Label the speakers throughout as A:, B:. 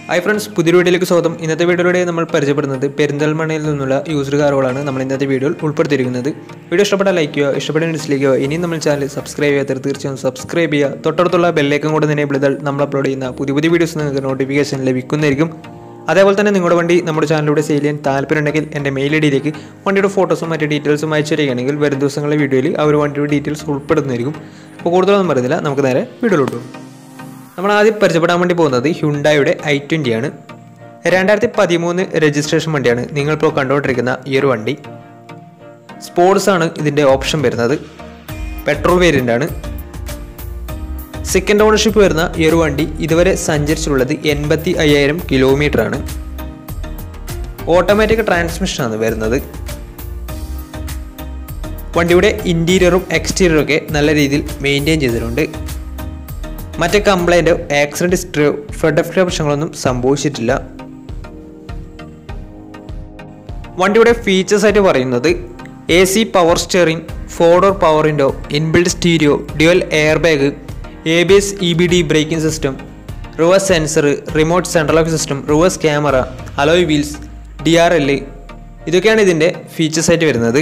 A: hi friends പുതിയ വീഡിയോയിലേക്ക് സ്വാഗതം ഇന്നത്തെ വീഡിയോയിലൂടെ നമ്മൾ പരിചയപ്പെടുന്നത് പെരിന്തൽമണ്ണയിൽ നിന്നുള്ള യൂസ്ഡ് കാറുകളാണ് നമ്മൾ ഇന്നത്തെ വീഡിയോയിൽ ഉൾപ്പെടുത്തിയിരിക്കുന്നത് വീഡിയോ ഇഷ്ടപ്പെട്ടാൽ ലൈക്ക് ചെയ്യുക ഇഷ്ടപ്പെട്ട ഡിസ്ലൈക്ക് ചെയ്യുക ഇനിയും നമ്മൾ ചാനൽ സബ്സ്ക്രൈബ് ചെയ്യാത്തവർ തീർച്ചയായും സബ്സ്ക്രൈബ് ചെയ്യുക തൊട്ടടുത്തുള്ള ബെല്ലേക്കും കൂടെ എനേബിൾ ചെയ്താൽ നമ്മൾ അപ്ലോഡ് ചെയ്യുന്ന പുതിയ പുതിയ വീഡിയോസ് നിങ്ങൾക്ക് നോട്ടിഫിക്കേഷൻ ലഭിക്കുന്നതായിരിക്കും അതേപോലെ തന്നെ നിങ്ങളുടെ വണ്ടി നമ്മുടെ ചാനലിലൂടെ സെയിൽ ചെയ്യാൻ താല്പര്യമുണ്ടെങ്കിൽ എൻ്റെ മെയിൽ ഐ ഡിയിലേക്ക് വണ്ടിയുടെ ഫോട്ടോസും മറ്റ് ഡീറ്റെയിൽസും അയച്ചു തരികയാണെങ്കിൽ വരും ദിവസങ്ങളിലെ വീഡിയോയിൽ ആ ഒരു വണ്ടിയുടെ ഡീറ്റെയിൽസ് ഉൾപ്പെടുന്നതായിരിക്കും അപ്പോൾ കൂടുതലൊന്നും പറയുന്നില്ല നമുക്ക് നേരെ വീഡിയോയിലോട്ട് പോകും നമ്മൾ ആദ്യം പരിചയപ്പെടാൻ വേണ്ടി പോകുന്നത് ഹ്യുണ്ടായുടെ ഐ ട്വൻ്റി ആണ് രണ്ടായിരത്തി പതിമൂന്ന് രജിസ്ട്രേഷൻ വണ്ടിയാണ് നിങ്ങളിപ്പോൾ കണ്ടുകൊണ്ടിരിക്കുന്ന ഈ ഒരു വണ്ടി സ്പോർട്സ് ആണ് ഇതിൻ്റെ ഓപ്ഷൻ വരുന്നത് പെട്രോൾ വേരിയൻ്റ് ആണ് സെക്കൻഡ് ഓണർഷിപ്പ് വരുന്ന ഈ ഒരു വണ്ടി ഇതുവരെ സഞ്ചരിച്ചിട്ടുള്ളത് എൺപത്തി അയ്യായിരം കിലോമീറ്റർ ആണ് ഓട്ടോമാറ്റിക് ട്രാൻസ്മിഷൻ ആണ് വരുന്നത് വണ്ടിയുടെ ഇൻറ്റീരിയറും എക്സ്റ്റീരിയറും ഒക്കെ നല്ല രീതിയിൽ മെയിൻറ്റെയിൻ ചെയ്തിട്ടുണ്ട് മറ്റ് കംപ്ലൈൻറ്റോ ആക്സിഡൻറ്റ് ഹിസ്റ്ററിയോ ഫ്ലഡ് എഫക്റ്റ് പ്രശ്നങ്ങളൊന്നും സംഭവിച്ചിട്ടില്ല വണ്ടിയുടെ ഫീച്ചേഴ്സ് ആയിട്ട് പറയുന്നത് A C power steering four door power window inbuilt stereo dual airbag A B S E B D braking system reverse sensor remote central lock system reverse camera alloy wheels D R L ഇതൊക്കെയാണ് ഇതിൻ്റെ features ആയിട്ട് വരുന്നത്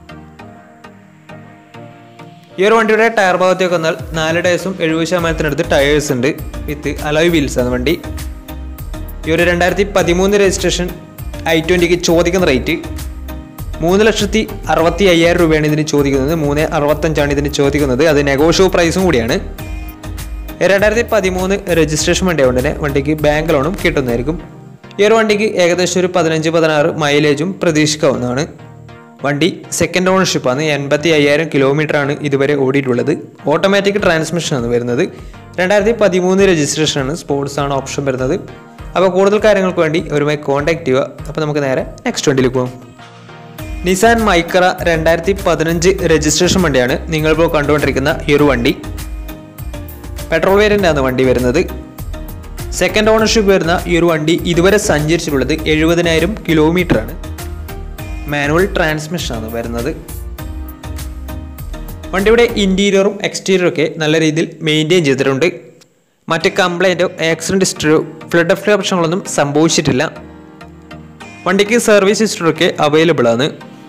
A: ഈ ഒരു വണ്ടിയുടെ tyre ഭാഗത്തേക്ക് വന്നാൽ നാല് ടയേഴ്സും എഴുപത് ശതമാനത്തിനടുത്ത് ടയേഴ്സ് ഉണ്ട് വിത്ത് അലോയ് വീൽസ് ആണ് വണ്ടി ഈ ഒരു രണ്ടായിരത്തി പതിമൂന്ന് രജിസ്ട്രേഷൻ ഐ ട്വൻറ്റിക്ക് ചോദിക്കുന്ന റേറ്റ് മൂന്ന് ലക്ഷത്തി അറുപത്തി അയ്യായിരം രൂപയാണ് ഇതിന് ചോദിക്കുന്നത് മൂന്ന് അറുപത്തഞ്ചാണ് ഇതിന് ചോദിക്കുന്നത് അത് നെഗോഷ്യബിൾ പ്രൈസും കൂടിയാണ് രണ്ടായിരത്തി പതിമൂന്ന് രജിസ്ട്രേഷൻ വണ്ടി ആയതുകൊണ്ട് തന്നെ വണ്ടിക്ക് ബാങ്ക് ലോണും കിട്ടുന്നതായിരിക്കും ഈ ഒരു വണ്ടിക്ക് ഏകദേശം ഒരു പതിനഞ്ച് പതിനാറ് മൈലേജും പ്രതീക്ഷിക്കാവുന്നതാണ് വണ്ടി സെക്കൻഡ് ഓണർഷിപ്പാണ് എൺപത്തി അയ്യായിരം കിലോമീറ്റർ ആണ് ഇതുവരെ ഓടിയിട്ടുള്ളത് ഓട്ടോമാറ്റിക് ട്രാൻസ്മിഷൻ ആണ് വരുന്നത് രണ്ടായിരത്തി പതിമൂന്ന് രജിസ്ട്രേഷൻ ആണ് സ്പോർട്സ് ആണ് ഓപ്ഷൻ വരുന്നത് അപ്പോൾ കൂടുതൽ കാര്യങ്ങൾക്ക് വേണ്ടി അവരുമായി കോൺടാക്ട് ചെയ്യുക അപ്പോൾ നമുക്ക് നേരെ നെക്സ്റ്റ് വണ്ടിയിലേക്ക് പോകാം നിസാൻ മൈക്ര രണ്ടായിരത്തി പതിനഞ്ച് രജിസ്ട്രേഷൻ വണ്ടിയാണ് നിങ്ങളിപ്പോൾ കണ്ടുകൊണ്ടിരിക്കുന്ന ഈ ഒരു വണ്ടി പെട്രോൾ വേരിയൻ്റ് ആണ് വണ്ടി വരുന്നത് സെക്കൻഡ് ഓണർഷിപ്പ് വരുന്ന ഈ ഒരു വണ്ടി ഇതുവരെ സഞ്ചരിച്ചിട്ടുള്ളത് എഴുപതിനായിരം കിലോമീറ്റർ ആണ് മാനുവൽ ട്രാൻസ്മിഷൻ ആണ് വരുന്നത് വണ്ടിയുടെ ഇൻറ്റീരിയറും എക്സ്റ്റീരിയറും ഒക്കെ നല്ല രീതിയിൽ മെയിൻറ്റെയിൻ ചെയ്തിട്ടുണ്ട് മറ്റ് കംപ്ലൈൻറ്റോ ആക്സിഡൻറ്റ് ഹിസ്റ്ററിയോ ഫ്ലഡ് എഫ് പ്രശ്നങ്ങളൊന്നും സംഭവിച്ചിട്ടില്ല വണ്ടിക്ക് സർവീസ് ഹിസ്റ്ററൊക്കെ അവൈലബിൾ ആണ്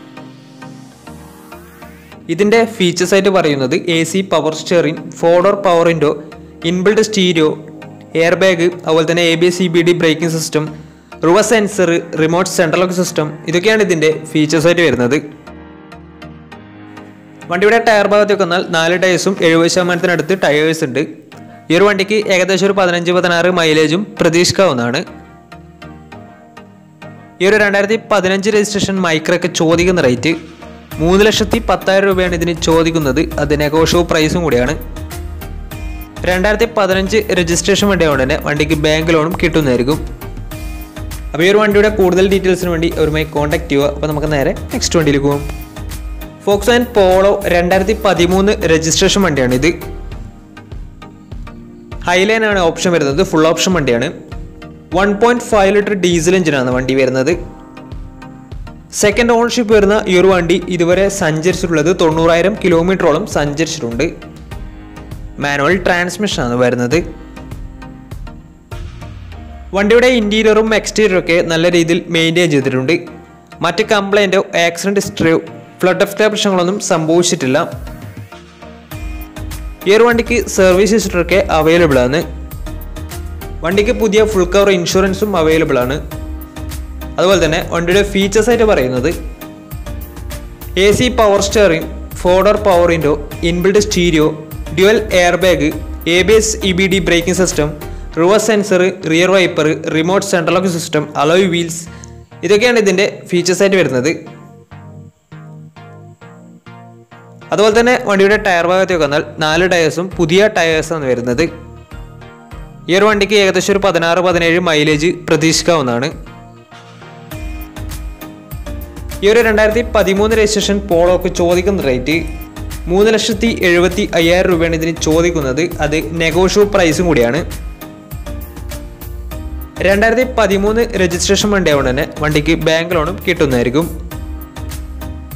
A: ഇതിൻ്റെ ഫീച്ചേഴ്സ് ആയിട്ട് പറയുന്നത് A C power steering four door power window inbuilt stereo airbag അതുപോലെ തന്നെ A B S C B D braking system reverse sensor remote central lock system ഇതൊക്കെയാണ് ഇതിൻ്റെ ഫീച്ചേഴ്സ് ആയിട്ട് വരുന്നത് വണ്ടിയുടെ ടയർ ഭാഗത്തേക്ക് വന്നാൽ നാല് ടയേഴ്സും എഴുപത് ശതമാനത്തിനടുത്ത് ടയേഴ്സ് ഉണ്ട് ഈ ഒരു വണ്ടിക്ക് ഏകദേശം ഒരു പതിനഞ്ച് പതിനാറ് മൈലേജും പ്രതീക്ഷിക്കാവുന്നതാണ് ഈ ഒരു രണ്ടായിരത്തി പതിനഞ്ച് രജിസ്ട്രേഷൻ മൈക്രൊക്കെ ചോദിക്കുന്ന റേറ്റ് മൂന്ന് ലക്ഷത്തി പത്തായിരം രൂപയാണ് ഇതിന് ചോദിക്കുന്നത് അത് നെഗോഷ്യബിൾ പ്രൈസും കൂടിയാണ് രണ്ടായിരത്തി പതിനഞ്ച് രജിസ്ട്രേഷൻ വണ്ടി ആയതുകൊണ്ട് തന്നെ വണ്ടിക്ക് ബാങ്ക് ലോണും കിട്ടുന്നതായിരിക്കും അപ്പോൾ ഈ ഒരു വണ്ടിയുടെ കൂടുതൽ ഡീറ്റെയിൽസിന് വേണ്ടി അവരുമായി കോൺടാക്ട് ചെയ്യുക അപ്പോൾ നമുക്ക് നേരെ നെക്സ്റ്റ് വണ്ടിയിലേക്ക് പോകും ഫോക്സ് ആൻഡ് പോളോ രണ്ടായിരത്തി പതിമൂന്ന് രജിസ്ട്രേഷൻ വണ്ടിയാണ് ഇത് ഹൈലൈൻ ആണ് ഓപ്ഷൻ വരുന്നത് ഫുൾ ഓപ്ഷൻ വണ്ടിയാണ് one point five litre diesel എഞ്ചിനാണ് വണ്ടി വരുന്നത് സെക്കൻഡ് ഓണർഷിപ്പ് വരുന്ന ഈ ഒരു വണ്ടി ഇതുവരെ സഞ്ചരിച്ചിട്ടുള്ളത് തൊണ്ണൂറായിരം കിലോമീറ്ററോളം സഞ്ചരിച്ചിട്ടുണ്ട് മാനുവൽ ട്രാൻസ്മിഷൻ ആണ് വരുന്നത് വണ്ടിയുടെ ഇൻറ്റീരിയറും എക്സ്റ്റീരിയറും ഒക്കെ നല്ല രീതിയിൽ മെയിൻറ്റെയിൻ ചെയ്തിട്ടുണ്ട് മറ്റ് കംപ്ലൈൻറ്റോ ആക്സിഡൻറ്റ് ഹിസ്റ്ററിയോ ഫ്ലഡ് എഫ് പ്രശ്നങ്ങളൊന്നും സംഭവിച്ചിട്ടില്ല ഈ ഒരു വണ്ടിക്ക് സർവീസ് ഹിസ്റ്ററൊക്കെ അവൈലബിൾ ആണ് വണ്ടിക്ക് പുതിയ ഫുൾ കവർ ഇൻഷുറൻസും അവൈലബിൾ ആണ് അതുപോലെ തന്നെ വണ്ടിയുടെ ഫീച്ചേഴ്സ് ആയിട്ട് പറയുന്നത് A C power steering four door power window inbuilt stereo dual airbag A B S E B D braking system reverse sensor rear wiper remote central lock system alloy wheels ഇതൊക്കെയാണ് ഇതിൻ്റെ features ആയിട്ട് വരുന്നത് അതുപോലെ തന്നെ വണ്ടിയുടെ tyre ഭാഗത്തേക്ക് വന്നാൽ നാല് ടയേഴ്സും പുതിയ ടയേഴ്സാണ് വരുന്നത് ഈ ഒരു വണ്ടിക്ക് ഏകദേശം ഒരു പതിനാറ് പതിനേഴ് മൈലേജ് പ്രതീക്ഷിക്കാവുന്നതാണ് ഈ ഒരു രണ്ടായിരത്തി പതിമൂന്ന് രജിസ്ട്രേഷൻ പോളോക്ക് ചോദിക്കുന്ന റേറ്റ് മൂന്ന് ലക്ഷത്തി എഴുപത്തി അയ്യായിരം രൂപയാണ് ഇതിന് ചോദിക്കുന്നത് അത് നെഗോഷ്യബിൾ പ്രൈസും കൂടിയാണ് രണ്ടായിരത്തി പതിമൂന്ന് രജിസ്ട്രേഷൻ വണ്ടി ആയതുകൊണ്ട് തന്നെ വണ്ടിക്ക് ബാങ്ക് ലോണും കിട്ടുന്നതായിരിക്കും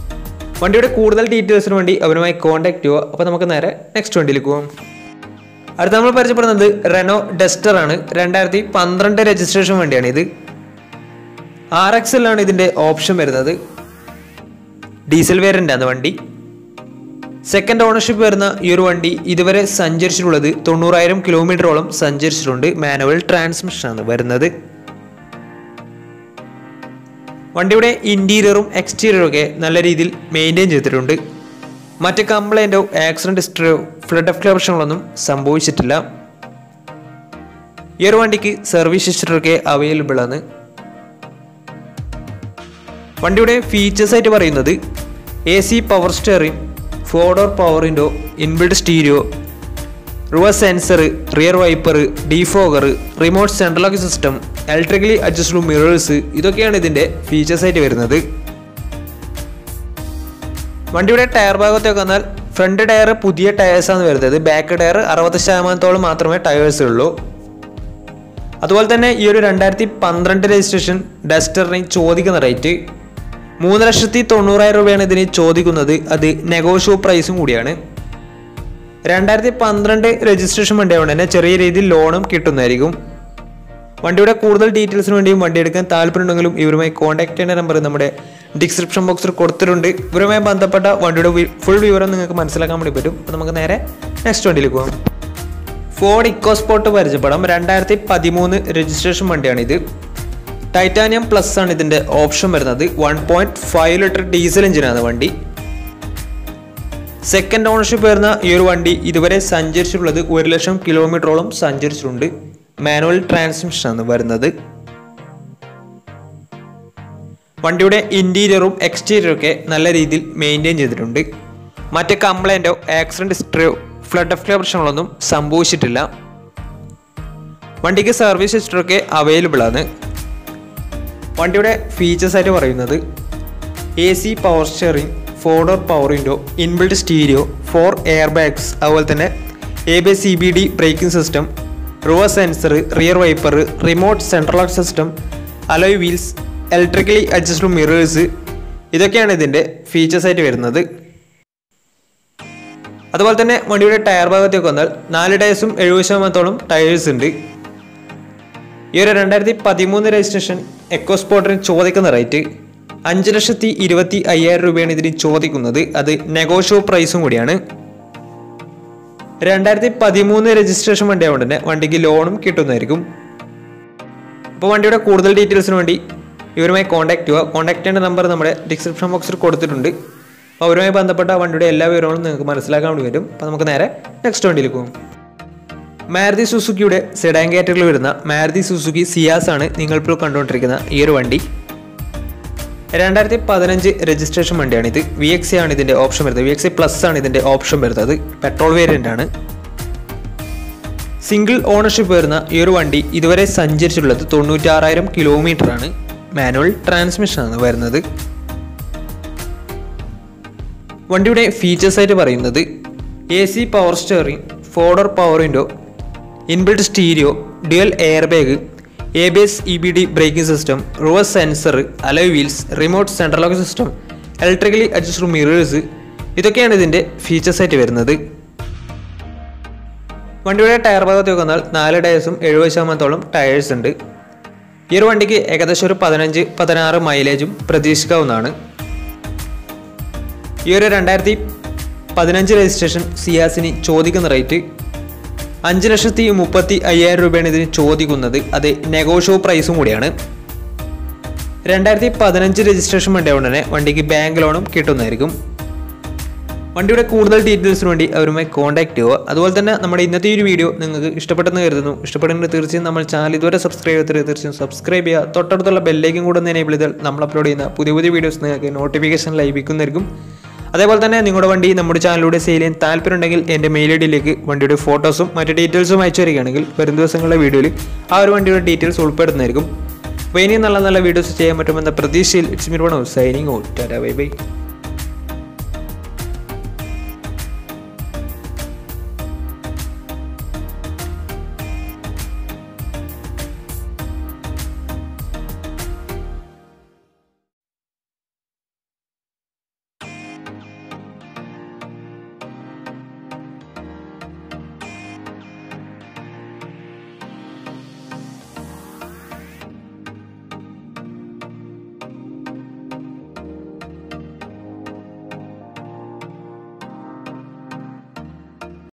A: വണ്ടിയുടെ കൂടുതൽ ഡീറ്റെയിൽസിന് വേണ്ടി അവരുമായി കോൺടാക്ട് ചെയ്യുക അപ്പോൾ നമുക്ക് നേരെ നെക്സ്റ്റ് വണ്ടിയിലേക്ക് പോകാം അടുത്ത നമ്മൾ പരിചയപ്പെടുന്നത് റെനോ ഡസ്റ്റർ ആണ് രണ്ടായിരത്തി പന്ത്രണ്ട് രജിസ്ട്രേഷൻ വണ്ടിയാണ് ഇത് ആർ എക്സ് എല്ലാണ് ഇതിൻ്റെ ഓപ്ഷൻ വരുന്നത് ഡീസൽ വേരിയൻ്റ് ആണ് വണ്ടി സെക്കൻഡ് ഓണർഷിപ്പ് വരുന്ന ഈ ഒരു വണ്ടി ഇതുവരെ സഞ്ചരിച്ചിട്ടുള്ളത് തൊണ്ണൂറായിരം കിലോമീറ്ററോളം സഞ്ചരിച്ചിട്ടുണ്ട് മാനുവൽ ട്രാൻസ്മിഷൻ ആണ് വരുന്നത് വണ്ടിയുടെ ഇൻറ്റീരിയറും എക്സ്റ്റീരിയറും ഒക്കെ നല്ല രീതിയിൽ മെയിൻറ്റെയിൻ ചെയ്തിട്ടുണ്ട് മറ്റ് കംപ്ലൈൻറ്റോ ആക്സിഡൻറ്റ് ഹിസ്റ്ററിയോ ഫ്ലഡ് ഓഫ് പ്രശ്നങ്ങളൊന്നും സംഭവിച്ചിട്ടില്ല ഈ ഒരു വണ്ടിക്ക് സർവീസ് ഹിസ്റ്ററൊക്കെ അവൈലബിൾ ആണ് വണ്ടിയുടെ ഫീച്ചേഴ്സ് ആയിട്ട് പറയുന്നത് A C power steering four door power window inbuilt stereo reverse sensor rear wiper defogger remote central lock system electrically adjustable mirrors ഇതൊക്കെയാണ് ഇതിൻ്റെ ഫീച്ചേഴ്സ് ആയിട്ട് വരുന്നത് വണ്ടിയുടെ ടയർ ഭാഗത്തേക്ക് വന്നാൽ ഫ്രണ്ട് ടയർ പുതിയ ടയേഴ്സാണ് വരുന്നത് ബാക്ക് ടയർ അറുപത് ശതമാനത്തോളം മാത്രമേ ടയേഴ്സ് ഉള്ളൂ അതുപോലെ തന്നെ ഈ ഒരു രണ്ടായിരത്തി പന്ത്രണ്ട് രജിസ്ട്രേഷൻ ഡസ്റ്ററിന് ചോദിക്കുന്ന റേറ്റ് മൂന്ന് ലക്ഷത്തി തൊണ്ണൂറായിരം രൂപയാണ് ഇതിന് ചോദിക്കുന്നത് അത് നെഗോഷ്യോ പ്രൈസും കൂടിയാണ് രണ്ടായിരത്തി പന്ത്രണ്ട് രജിസ്ട്രേഷൻ വണ്ടി ആയതുകൊണ്ട് തന്നെ ചെറിയ രീതിയിൽ ലോണും കിട്ടുന്നതായിരിക്കും വണ്ടിയുടെ കൂടുതൽ ഡീറ്റെയിൽസിന് വേണ്ടിയും വണ്ടി എടുക്കാൻ താല്പര്യമുണ്ടെങ്കിലും ഇവരുമായി കോൺടാക്ട് ചെയ്യേണ്ട നമ്പർ നമ്മുടെ ഡിസ്ക്രിപ്ഷൻ ബോക്സിൽ കൊടുത്തിട്ടുണ്ട് ഇവരുമായി ബന്ധപ്പെട്ട വണ്ടിയുടെ ഫുൾ വിവരം നിങ്ങൾക്ക് മനസ്സിലാക്കാൻ വേണ്ടി പറ്റും അപ്പോൾ നമുക്ക് നേരെ നെക്സ്റ്റ് വണ്ടിയിലേക്ക് പോകാം ഫോർഡ് ഇക്കോസ്പോർട്ട് പരിചയപ്പെടാം രണ്ടായിരത്തി പതിമൂന്ന് രജിസ്ട്രേഷൻ വണ്ടിയാണിത് ടൈറ്റാനിയം പ്ലസ് ആണ് ഇതിൻ്റെ ഓപ്ഷൻ വരുന്നത് one point five litre diesel എഞ്ചിനാണ് വണ്ടി സെക്കൻഡ് ഓണർഷിപ്പ് വരുന്ന ഈ ഒരു വണ്ടി ഇതുവരെ സഞ്ചരിച്ചിട്ടുള്ളത് ഒരു ലക്ഷം കിലോമീറ്ററോളം സഞ്ചരിച്ചിട്ടുണ്ട് മാനുവൽ ട്രാൻസ്മിഷൻ ആണ് വരുന്നത് വണ്ടിയുടെ ഇൻറ്റീരിയറും എക്സ്റ്റീരിയറും ഒക്കെ നല്ല രീതിയിൽ മെയിൻറ്റെയിൻ ചെയ്തിട്ടുണ്ട് മറ്റ് കംപ്ലൈൻറ്റോ ആക്സിഡൻറ്റ് ഹിസ്റ്ററിയോ ഫ്ലഡ് ഓഫ് പ്രശ്നങ്ങളൊന്നും സംഭവിച്ചിട്ടില്ല വണ്ടിക്ക് സർവീസ് ഹിസ്റ്ററൊക്കെ അവൈലബിൾ ആണ് വണ്ടിയുടെ ഫീച്ചേഴ്സ് ആയിട്ട് പറയുന്നത് A C power steering four door power window inbuilt stereo four airbags അതുപോലെ തന്നെ A B C B D braking system reverse sensor rear wiper remote central lock system alloy wheels electrically adjustable mirrors ഇതൊക്കെയാണ് ഇതിൻ്റെ features ആയിട്ട് വരുന്നത് അതുപോലെ തന്നെ വണ്ടിയുടെ tyre ഭാഗത്തേക്ക് വന്നാൽ നാല് ടയേഴ്സും എഴുപത് ശതമാനത്തോളം ടയേഴ്സ് ഉണ്ട് ഈ ഒരു രണ്ടായിരത്തി പതിമൂന്ന് രജിസ്ട്രേഷൻ എക്കോസ്പോർട്ടിന് ചോദിക്കുന്ന റേറ്റ് അഞ്ച് ലക്ഷത്തി ഇരുപത്തി അയ്യായിരം രൂപയാണ് ഇതിന് ചോദിക്കുന്നത് അത് നെഗോഷ്യോ പ്രൈസും കൂടിയാണ് രണ്ടായിരത്തി പതിമൂന്ന് രജിസ്ട്രേഷൻ വണ്ടി ആയതുകൊണ്ട് തന്നെ വണ്ടിക്ക് ലോണും കിട്ടുന്നതായിരിക്കും അപ്പോൾ വണ്ടിയുടെ കൂടുതൽ ഡീറ്റെയിൽസിന് വേണ്ടി ഇവരുമായി കോൺടാക്ട് ചെയ്യുക കോൺടാക്ട് ചെയ്യേണ്ട നമ്പർ നമ്മുടെ ഡിസ്ക്രിപ്ഷൻ ബോക്സിൽ കൊടുത്തിട്ടുണ്ട് അപ്പോൾ അവരുമായി ബന്ധപ്പെട്ട വണ്ടിയുടെ എല്ലാ വിവരങ്ങളും നിങ്ങൾക്ക് മനസ്സിലാക്കാൻ വേണ്ടി വരും അപ്പോൾ നമുക്ക് നേരെ നെക്സ്റ്റ് വണ്ടിയിലേക്ക് പോകും മാരുതി സുസുക്കിയുടെ സെഡാൻ കാറ്റഗറിയിൽ വരുന്ന മാരുതി സുസുക്കി സിയാസ് ആണ് നിങ്ങളിപ്പോൾ കണ്ടുകൊണ്ടിരിക്കുന്ന ഈ ഒരു വണ്ടി രണ്ടായിരത്തി പതിനഞ്ച് രജിസ്ട്രേഷൻ വണ്ടിയാണിത് വി എക്സ് ആണ് ഇതിൻ്റെ ഓപ്ഷൻ വരുന്നത് വി എക്സ് പ്ലസ് ആണ് ഇതിൻ്റെ ഓപ്ഷൻ വരുന്നത് പെട്രോൾ വേരിയൻ്റ് ആണ് സിംഗിൾ ഓണർഷിപ്പ് വരുന്ന ഈ ഒരു വണ്ടി ഇതുവരെ സഞ്ചരിച്ചിട്ടുള്ളത് തൊണ്ണൂറ്റാറായിരം കിലോമീറ്റർ ആണ് മാനുവൽ ട്രാൻസ്മിഷൻ ആണ് വരുന്നത് വണ്ടിയുടെ ഫീച്ചേഴ്സ് ആയിട്ട് പറയുന്നത് A C power steering four door power window inbuilt stereo dual airbag A B S E B D braking system reverse sensor alloy wheels remote central lock system electrically adjustable mirrors ഇതൊക്കെയാണ് ഇതിൻ്റെ features ആയിട്ട് വരുന്നത് വണ്ടിയുടെ tyre ഭാഗത്തേക്ക് വന്നാൽ നാല് ടയേഴ്സും എഴുപത് ശതമാനത്തോളം ടയേഴ്സ് ഉണ്ട് ഈ ഒരു വണ്ടിക്ക് ഏകദേശം ഒരു പതിനഞ്ച് പതിനാറ് മൈലേജും പ്രതീക്ഷിക്കാവുന്നതാണ് ഈ ഒരു രണ്ടായിരത്തി പതിനഞ്ച് രജിസ്ട്രേഷൻ സിയാസിന് ചോദിക്കുന്ന റേറ്റ് അഞ്ച് ലക്ഷത്തി മുപ്പത്തി അയ്യായിരം രൂപയാണ് ഇതിന് ചോദിക്കുന്നത് അത് നെഗോഷ്യോ പ്രൈസും കൂടിയാണ് രണ്ടായിരത്തി പതിനഞ്ച് രജിസ്ട്രേഷൻ വണ്ടി ആയതുകൊണ്ട് തന്നെ വണ്ടിക്ക് ബാങ്ക് ലോണും കിട്ടുന്നതായിരിക്കും വണ്ടിയുടെ കൂടുതൽ ഡീറ്റെയിൽസിന് വേണ്ടി അവരുമായി കോൺടാക്ട് ചെയ്യുക അതുപോലെ തന്നെ നമ്മുടെ ഇന്നത്തെ ഈ ഒരു വീഡിയോ നിങ്ങൾക്ക് ഇഷ്ടപ്പെട്ടെന്ന് കരുതുന്നു ഇഷ്ടപ്പെടുന്നത് തീർച്ചയായും നമ്മൾ ചാനൽ ഇതുവരെ സബ്സ്ക്രൈബ് ചെയ്തിട്ട് തീർച്ചയായും സബ്സ്ക്രൈബ് ചെയ്യുക തൊട്ടടുത്തുള്ള ബെല്ലേക്കും കൂടെ ഒന്ന് എനേബിൾ ചെയ്താൽ നമ്മൾ അപ്ലോഡ് ചെയ്യുന്ന പുതിയ പുതിയ വീഡിയോസ് നിങ്ങൾക്ക് നോട്ടിഫിക്കേഷൻ ലഭിക്കുന്നതായിരിക്കും അതേപോലെ തന്നെ നിങ്ങളുടെ വണ്ടി നമ്മുടെ ചാനലിലൂടെ സെയിൽ ചെയ്യാൻ താല്പര്യമുണ്ടെങ്കിൽ എൻ്റെ മെയിൽ ഐ ഡിയിലേക്ക് വണ്ടിയുടെ ഫോട്ടോസും മറ്റ് ഡീറ്റെയിൽസും അയച്ചു തരികയാണെങ്കിൽ വരും ദിവസങ്ങളിലെ വീഡിയോയിൽ ആ ഒരു വണ്ടിയുടെ ഡീറ്റെയിൽസ് ഉൾപ്പെടുന്നതായിരിക്കും അപ്പോൾ ഇനിയും നല്ല നല്ല വീഡിയോസ് ചെയ്യാൻ പറ്റുമെന്ന പ്രതീക്ഷയിൽ it's Meer one signing out tata bye by